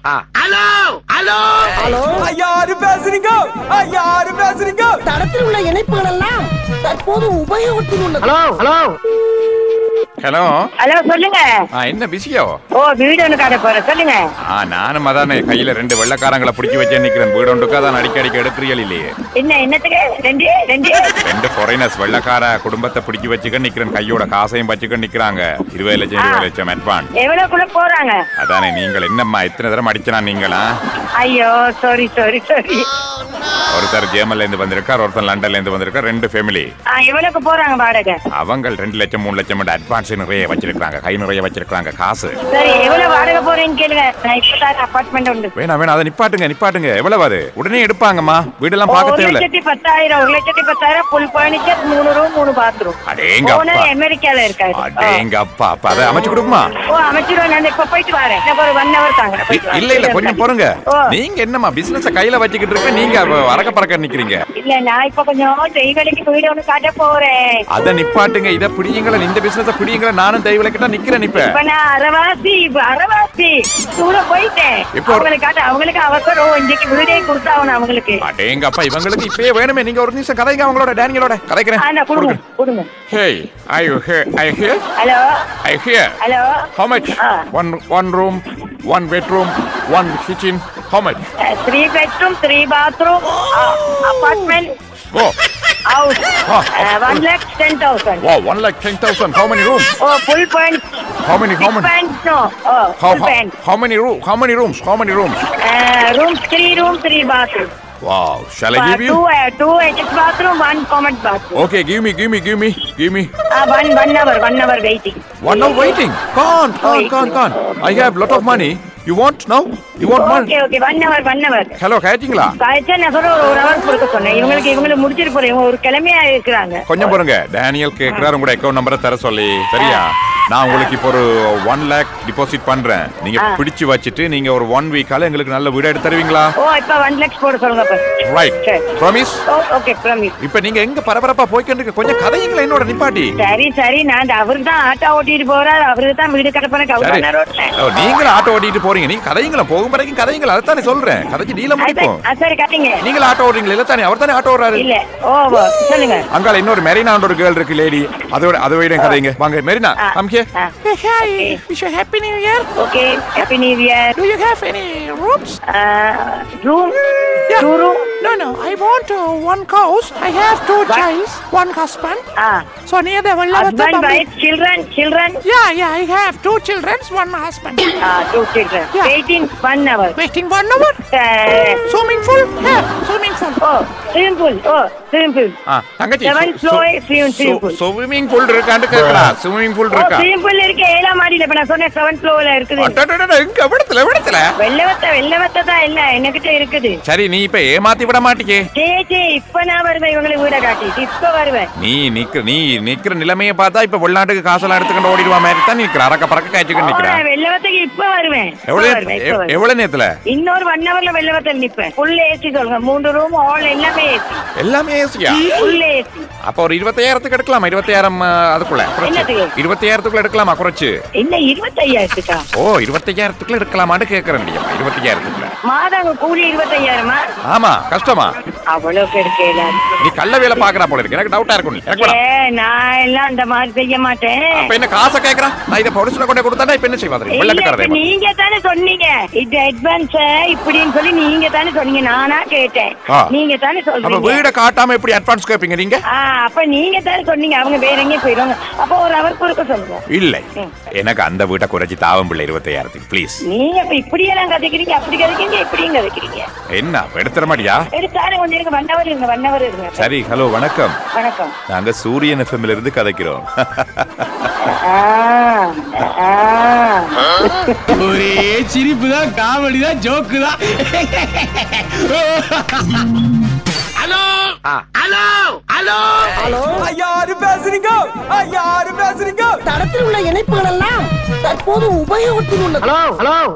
Hello hello hello யாரு பேசுறீங்க ஆ, யாரு பேசுறீங்க தடத்தில் உள்ள இணைப்புகள் எல்லாம் தற்போது உபயோகத்தில் உள்ளது ஹலோ ஹலோ ஹலோ ஹலோ சொல்லுங்க ஆ என்ன பிஸியோ ஓ வீடு ஒன்று காட்ட போறேன் சொல்லுங்க ஆ நானும் அதானே கையில ரெண்டு வெள்ளக்காரங்களை பிடிச்சி வச்சே நிக்கிறேன் வீடு ஒன்றுக்கு அதான் அடிக்க அடிக்க எடுக்கிறீர்கள் இல்லையே என்ன என்னத்துக்கு ரெண்டு ரெண்டு ரெண்டு ஃபாரினர்ஸ் வெள்ளக்கார குடும்பத்தை பிடிச்சி வச்சுக்க நிக்கிறேன் கையோட காசையும் வச்சுக்க நிக்கிறாங்க இருபது லட்சம் இருபது லட்சம் அட்வான்ஸ் எவ்வளவுக்குள்ள போறாங்க அதானே நீங்கள் என்னம்மா எத்தனை தரம் அடிச்சனா நீங்களா ஐயோ சாரி சாரி சாரி ஒருத்தர் ஜேமல்ல இருந்து வந்திருக்கார் ஒருத்தர் லண்டன்ல இருந்து வந்திருக்கார் ரெண்டு ஃபேமிலி எவ்வளவுக்கு போறாங்க வாடகை அவங்க ரெண்டு லட்சம் மூணு லட்சம் அட்வான்ஸ் நிறைய வச்சிருக்காங்க கை நிறைய வச்சிருக்காங்க காசு சரி எவ்வளவு வாடகை போறேன்னு கேளுங்க நான் இப்பதான் அபார்ட்மெண்ட் உண்டு வேணாம் வேணாம் அதை நிப்பாட்டுங்க நிப்பாட்டுங்க எவ்வளவு அது உடனே எடுப்பாங்கம்மா வீடெல்லாம் ஓ, பார்க்க ஒரு தேவையில்ல லட்சத்தி பத்தாயிரம் ஒரு லட்சத்தி பத்தாயிரம் புல் பர்னிச்சர் மூணு ரூம் மூணு பாத்ரூம் அடேங்க ஓனர் அப்பா அமெரிக்கால இருக்காரு அடேங்க அப்பா அப்பா அதை அமைச்சு கொடுக்குமா ஓ அமைச்சிருவோம் நான் இப்ப போயிட்டு வரேன் எனக்கு ஒரு ஒன் ஹவர் தாங்க நான் போயிட்டு வரேன். இல்ல இல்ல கொஞ்சம் பொறுங்க ஓ. நீங்க என்னம்மா பிசினஸ் கையில வச்சுக்கிட்டு இருக்க நீங்க அப்ப அரக்க பறக்க நிக்கிறீங்க இல்ல நான் இப்ப கொஞ்சம் தெய்வலிக்கு வீடு ஒண்ணு காட்ட போறேன் அத நிப்பாட்டுங்க இத பிடிங்கள இந்த பிசினஸ் பிடிங்கள நானும் தெய்வல கிட்ட நிக்கிறேன் இப்ப இப்ப நான் அரவாசி இப்ப அரவாசி தூர போயிட்டேன் இப்போ ஒரு- அவங்களுக்கு காட்ட அவங்களுக்கு அவசரம் இன்னைக்கு வீடே கொடுத்தாகணும் அவங்களுக்கு அடேங்க அப்பா இவங்களுக்கு இப்பயே வேணுமே நீங்க ஒரு நிமிஷம் கதைங்க அவங்களோட டேனியலோட கதைக்கிறேன் ஆ, நான் கொடுங்க கொடுங்க Hey, are you here? Are you here? Hello Are you here? Hello How much? Ah. One one room, one bedroom, one kitchen. How much? Three bedroom three bathroom apartment Oh, house Ah. One lakh ten thousand wow, one lakh ten thousand. How many rooms? Oh full band How many? How many? Band no oh How full how, band how many room? How many rooms? How many rooms? Room three room three bathroom Wow, shall I give to you? Two attach bathroom one common bathroom Okay, give me, give me, give me, give me. One one hour one hour waiting One hour waiting. Can't, can't, can't, can't. I have lot of money. You want now? You want money? Okay okay one hour one hour hello கேட்டீங்களா காய்ச்சா நான் சொல்ற ஒரு ஒரு hour கொடுக்க சொன்னேன் இவங்களுக்கு இவங்களை முடிச்சிட்டு போறேன் இவங்க ஒரு கிழமையா இருக்கிறாங்க கொஞ்சம் பாருங்க டேனியல் கேக்குறாரு உங்களோட அக்கௌண்ட் நம்பரை தர சொல்லி சரியா நான் உங்களுக்கு இப்போ ஒரு ஒன் லேக் டிபாசிட் பண்றேன் நீங்க ஆ. பிடிச்சு வச்சுட்டு நீங்க ஒரு ஒன் வீக்கால எங்களுக்கு நல்ல வீடு எடுத்து தருவீங்களா ஓ இப்ப ஒன் லேக்ஸ் போட சொல்லுங்க அப்ப ரைட் சரி. ப்ராமிஸ் ஓ ஓகே ப்ராமிஸ் இப்ப நீங்க எங்க பரபரப்பா போய்க்கிட்டு கொஞ்சம் கதைங்களா என்னோட நிப்பாட்டி சரி சரி நான் அவருக்கு தான் ஆட்டோ ஓட்டிட்டு போறாரு அவருக்கு தான் வீடு கட்டப்பன சரி கவுதான ரோட்ல ஓ, நீங்களும் ஆட்டோ ஓட்டிட்டு போறீங்க நீங்க கதைங்களா போகும் வரைக்கும் கதைங்களா அதைத்தானே சொல்றேன் கதைக்கு டீல முடிப்போம் ஆ, சரி கட்டிங்க நீங்களும் ஆட்டோ ஓடுறீங்களா இல்ல தானே அவர் தானே ஆட்டோ ஓடுறாரு இல்ல ஓ ஓ, சொல்லுங்க அங்கால இன்னொரு மெரினான்ற ஒரு கேர்ள் இருக்கு லேடி அதோட அதை விட கதைங்க வாங்க மெரினா ஆ, கம் ஹியர் ஆ. Hi, wish you happy new year. Okay happy new year Do you have any rooms? Room Yeah. Two room No, no. I want uh, one house. I have two childs, one husband. ஆ So near the Vallavata husband public- wife children children Yeah, yeah. I have two children, one husband. ஆ two children Yeah. Waiting one hour Waiting one hour. Swimming pool? Yeah, swimming pool. Oh swimming pool oh swimming pool ஆ தங்கச்சி Seven floor swimming pool. Swimming pool இருக்கான்னு கேக்குறா swimming pool ஓ இருக்கா swimming pool இருக்கு ஏழாம் மாடியில இப்ப நான் சொன்னேன் செவன் ஃப்ளோர்ல இருக்குது அடடடட, எங்க விடத்துல விடத்துல வெள்ளவத்த வெள்ளவத்த தான் இல்ல என்கிட்ட இருக்குது சரி நீ இப்ப ஏமாத்தி விட மாட்டிக்கே சே சே இப்ப நான் வருவேன் இவங்களுக்கு வீட காட்டி இப்ப வருவேன் நீ நிக்க நீ நிக்கிற நிலைமைய பார்த்தா இப்ப வெளிநாட்டுக்கு காசெல்லாம் எடுத்துக்கிட்டு ஓடிடுவா மாதிரி தான் நிக்கிற அரக்க பறக்க காய்ச்சிக்கிட்டு நிக்கிறா ஓ, நான் வெள்ளவத்துக்கு இப்ப வருவேன் இப்ப எவ்வளவு வருவேன், இப்ப எவ்- வருவேன். எவ்வளவு நேரத்துல இன்னொரு ஒன் ஹவர்ல வெள்ளவத்தில் நிப்பேன் ஃபுல் ஏசி சொல்லுங்க மூன்று ரூம் ஹால் எல்லாமே ஏசி எல்லாமே ஏசியா ஃபுல் ஏசி அப்ப ஒரு இருபத்தாயிரத்துக்கு எடுக்கலாமா இருபத்தாயிரம் ஆ, அதுக்குள்ள குறைச்சு என்னத்துக்கு? இருபத்தாயிரத்துக்குள்ள எடுக்கலாமா குறைச்சு என்ன இருபத்தையாயிரத்துக்கா ஓ இருபத்தையாயிரத்துக்குள்ள எடுக்கலாமான்னு கேக்குறேன் இருபத்தையாயிரத்துக்குள்ள மாதம் கூலி இருபத்தையாயிரமா ஆமா கஷ்டமா அவ்வளவு எடுக்கல நீ கள்ள வேலை பாக்குறா போல இருக்கு எனக்கு டவுட்டா இருக்கும் எனக்கு வேணாம். ஏ நான் எல்லாம் அந்த மாதிரி செய்ய மாட்டேன் அப்ப என்ன காசை கேக்குறான் நான் இதை பொடிச்சுல கொண்டு கொடுத்தா இப்ப என்ன செய்வாது இல்ல, வெள்ளக்காரதே இப்ப நீங்க தானே சொன்னீங்க இது அட்வான்ஸ் இப்படின்னு சொல்லி நீங்க தானே சொன்னீங்க நானா கேட்டேன் ஆ. நீங்க தானே அப்ப சொல்றீங்க வீட காட்டாம எப்படி அட்வான்ஸ் கேப்பீங்க நீங்க ஆ, அப்ப நீங்க தானே சொன்னீங்க அவங்க வேற எங்கேயும் போயிடுவாங்க அப்ப ஒரு அவர் குறுக்க சொல்லுங்க இல்லை எனக்கு அந்த வீட்டை குறைச்சி தாவம் பிள்ளை இருபத்தையாயிரத்துக்கு ப்ளீஸ் நீங்க இப்ப இப்படியெல்லாம் கதைக்கிறீங்க அப்படி கதைக்கிறீங்க இப்படியும் கதைக்கிறீங்க என்ன எடுத்துற மாட்டியா எடுத்தாரு கொஞ்சம் இருங்க வண்ணவர் இருங்க வண்ணவர் இருங்க சரி ஹலோ வணக்கம் வணக்கம் நாங்க சூரியன் எஃப்எம்ல இருந்து கதைக்கிறோம் ஆ, ஆ. ஒரே சிரிப்பு தான் காமெடி தான் ஜோக்கு தான் ஹலோ ஹலோ ஹலோ ஹலோ யாரு பேசுறீங்க ஆ, யாரு பேசுறீங்க தடத்தில் உள்ள இணைப்புகள் எல்லாம் தற்போது உபயோகத்தில் உள்ளது ஹலோ ஹலோ